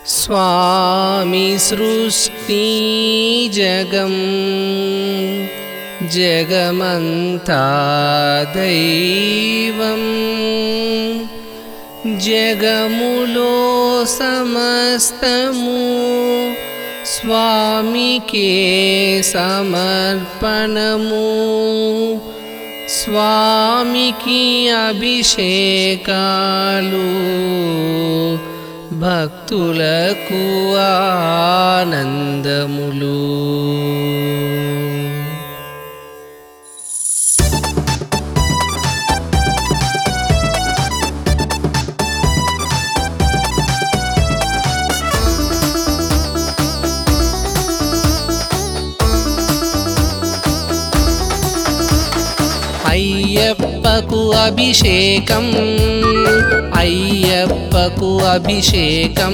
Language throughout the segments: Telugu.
स्वामी सृष्टि जगं जगमन्ता दैवम् జగములో సమస్తము స్వామికే సమర్పణము స్వామికి అభిషేకాలు భక్తులకు ఆనందములు అయ్యప్పకు అభిషేకం అయ్యప్పకు అభిషేకం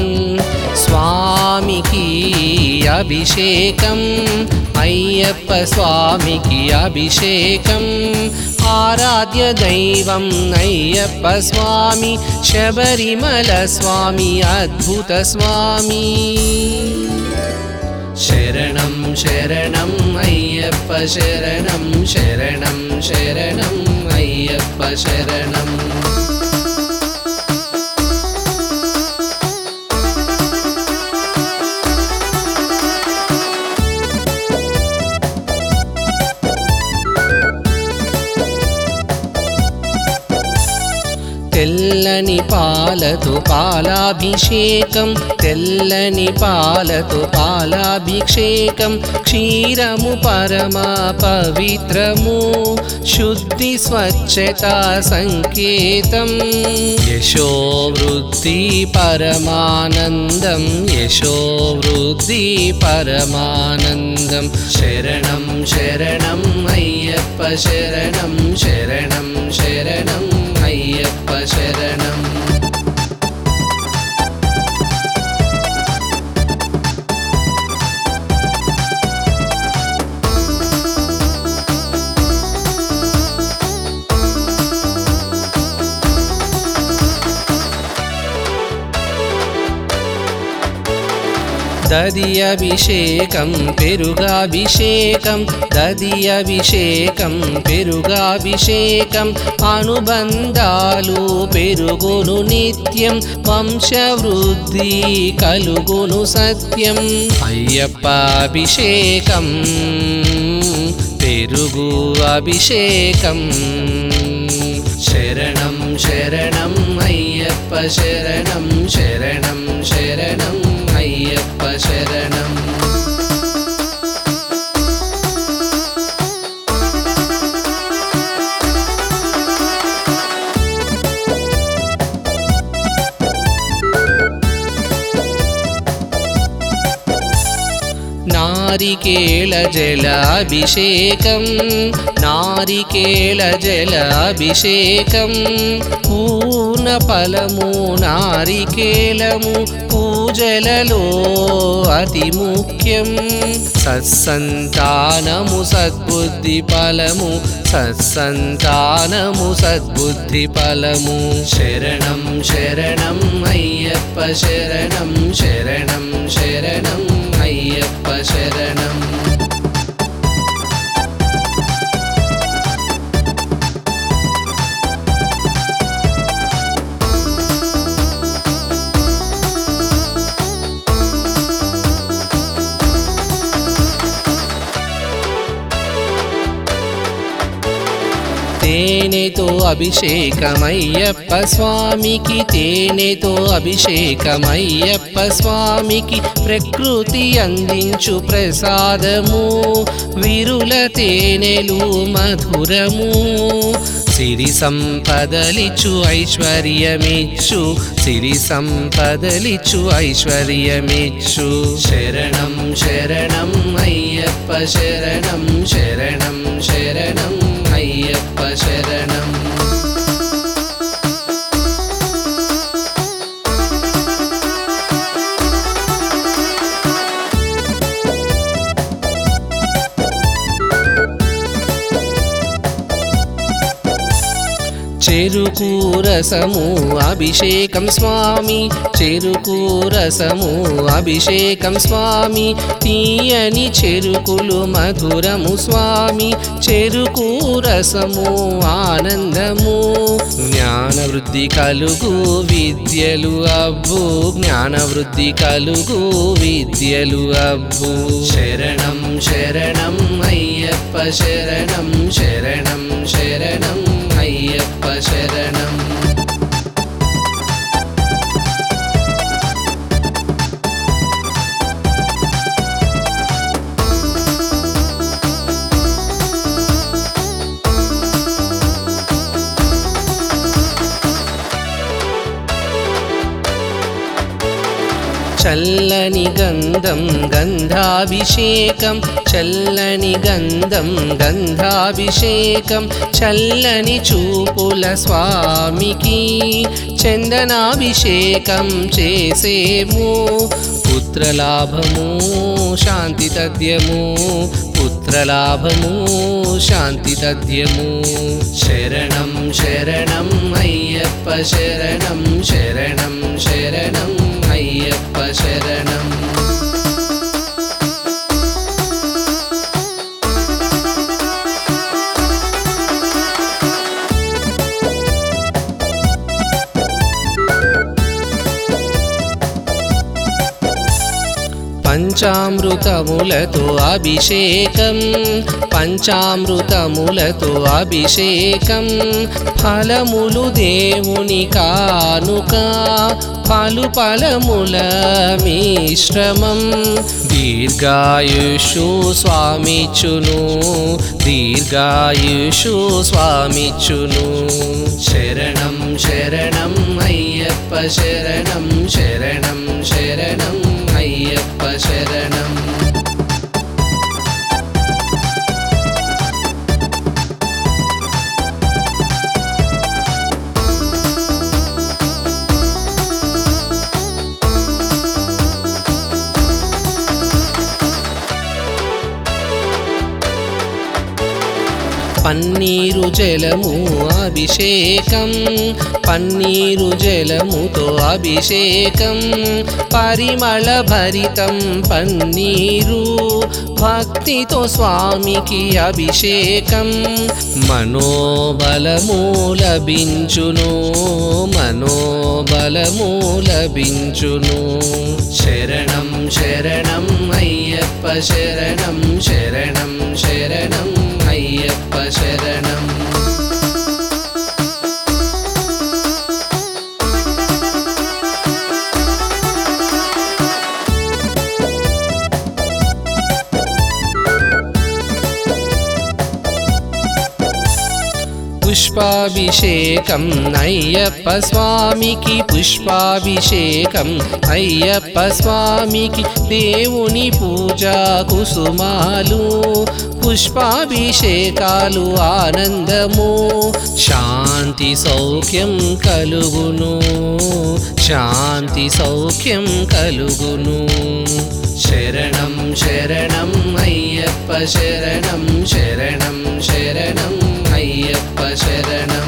స్వామికి అభిషేకం అయ్యప్ప స్వామికి అభిషేకం ఆరాధ్య దైవం అయ్యప్ప స్వామి శబరిమల స్వామి అద్భుత స్వామి శరణం శరణం అయ్యప్ప శరణం శరణం శరణం అయ్యప్ప శరణం తెల్లని పాలతో పాలాభిషేకం తెల్లని పాలతో పాలాభిషేకం క్షీరము పరమా పవిత్రము శుద్ధి స్వచ్ఛత సంకేతం యశో వృద్ధి పరమానందం యశో వృద్ధి పరమానందం శరణం శరణం అయ్యప్ప శరణం శరణం శరణం అయ్యప్ప శరణం దది అభిషేకం పెరుగాభిషేకం దది అభిషేకం పెరుగాభిషేకం అనుబంధాలు పెరుగును నిత్యం వంశవృద్ధి కలుగును సత్యం అయ్యప్ప అభిషేకం పెరుగు అభిషేకం శరణం శరణం అయ్యప్ప శరణం శరణం శరణం అయ్యప్ప శరణం నారికేళ జలాభిషేకం నారికేళ జలాభిషేకం పూర్ణ ఫలము నారికేలము పూజలలో అతి ముఖ్యం సత్సంతానము సద్బుద్ధి ఫలము సత్సంతానము సద్బుద్ధి ఫలము శరణం శరణం అయ్యప్ప శరణం శరణం శరణం అయ్యప్ప శరణం తేనెతో అభిషేకమయ్యప్ప స్వామికి తేనెతో అభిషేకమయ్యప్ప స్వామికి ప్రకృతి అందించు ప్రసాదము విరుల తేనెలు మధురము సిరి సంపదలిచు ఐశ్వర్యమిచ్చు సిరి సంపదలిచు ఐశ్వర్యమిచ్చు శరణం శరణం అయ్యప్ప శరణం శరణం శరణం అయ్యప్ప శరణం చెరుకు చెరుకు రసము అభిషేకం స్వామి చెరుకు రసము అభిషేకం స్వామి తీయని చెరుకులు మధురము స్వామి చెరుకు రసము ఆనందము జ్ఞాన వృద్ధి కలుగు విద్యలు అబ్బు జ్ఞాన వృద్ధి కలుగు విద్యలు అబ్బు శరణం శరణం అయ్యప్ప శరణం శరణం శరణం అయ్యప్ప శరణం చల్లని గంధం గంధాభిషేకం చల్లని గంధం గంధాభిషేకం చల్లని చూపుల స్వామికి చందనాభిషేకం చేసేము పుత్రలాభము శాంతి తథ్యము పుత్రలాభము శాంతి తథ్యము శరణం శరణం అయ్యప్ప శరణం శరణం శరణం అయ్యప్ప శరణం పంచామృతములతో అభిషేకం పంచామృతములతో అభిషేకం ఫలములు దేవుని కానుక పలు ఫలముల మిశ్రమం దీర్ఘాయుషు స్వామిచును దీర్ఘాయుషు స్వామిచును శరణం శరణం అయ్యప్ప శరణం శరణం శరణం అయ్యప్ప శరణం పన్నీరు జలము అభిషేకం పన్నీరు జలముతో అభిషేకం పరిమళ భరితం పన్నీరు భక్తితో స్వామికి అభిషేకం మనోబలము లభించును మనోబలము లభించును శరణం శరణం అయ్యప్ప శరణం శరణం శరణం అయ్యప్ప శరణం పుష్పాభిషేకం అయ్యప్ప స్వామికి పుష్పాభిషేకం అయ్యప్ప స్వామికి దేవుని పూజా కుసుమాలు పుష్పాభిషేకాలు ఆనందము శాంతి సౌఖ్యం కలుగును శాంతి సౌఖ్యం కలుగును శరణం శరణం అయ్యప్ప శరణం శరణం శరణం అయ్యప్ప శరణం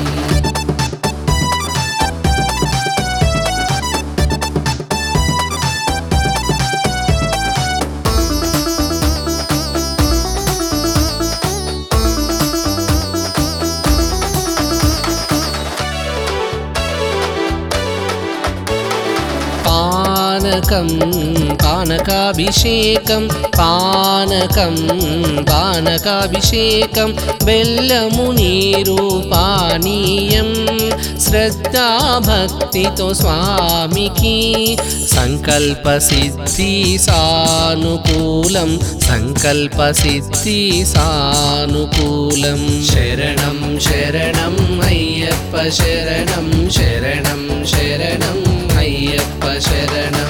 పానకం పానకాభిషేకం పానకం పానకాభిషేకం బెల్లము నీరు పానీయం శ్రద్ధా భక్తితో స్వామికి సంకల్ప సిద్ధి సానుకూలం సంకల్ప సిద్ధి సానుకూలం శరణం శరణం అయ్యప్ప శరణం శరణం శరణం అయ్యప్ప శరణం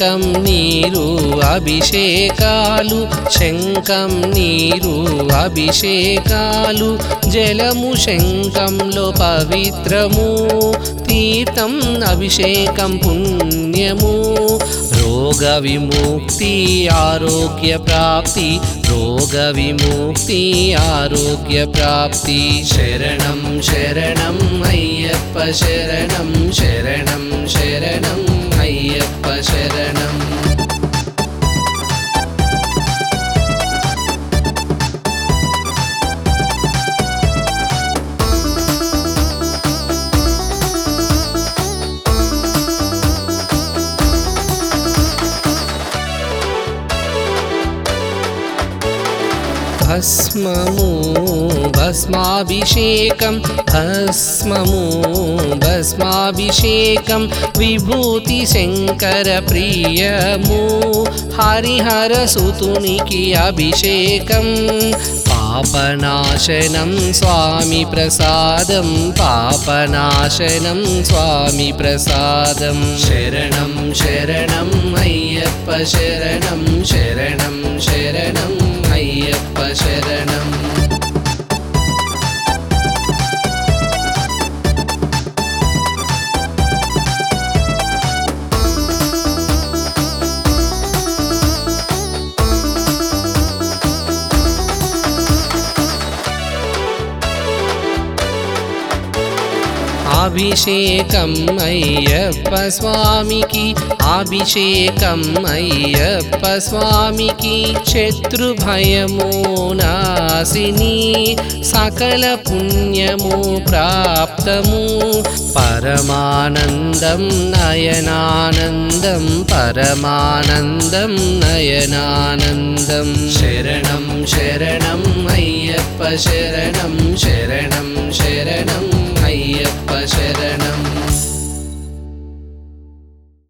శంఖం నీరు అభిషేకాలు శంఖం నీరు అభిషేకాలు జలము శంఖంలో పవిత్రము తీర్థం అభిషేకం పుణ్యము రోగ విముక్తి ఆరోగ్య ప్రాప్తి రోగ విముక్తి ఆరోగ్య ప్రాప్తి శరణం శరణం అయ్యప్ప శరణం శరణం శరణం అయ్యప్ప శరణం భస్మము భస్మాభిషేకం భస్మము భస్మాభిషేకం విభూతి శంకర ప్రియము హరిహర సుతునికి అభిషేకం పాపనాశనం స్వామి ప్రసాదం పాపనాశనం స్వామి ప్రసాదం శరణం శరణం అయ్యప్ప శరణం శరణం శరణం అయ్యప్ప శరణం అభిషేకం అయ్యప్ప స్వామికి అభిషేకం అయ్యప్ప స్వామికి శత్రు భయము నాశిని సకల పుణ్యము ప్రాప్తము పరమానందం నయనానందం పరమానందం నయనానందం శరణం శరణం అయ్యప్ప శరణం శరణం శరణం అయ్యప్ప శరణం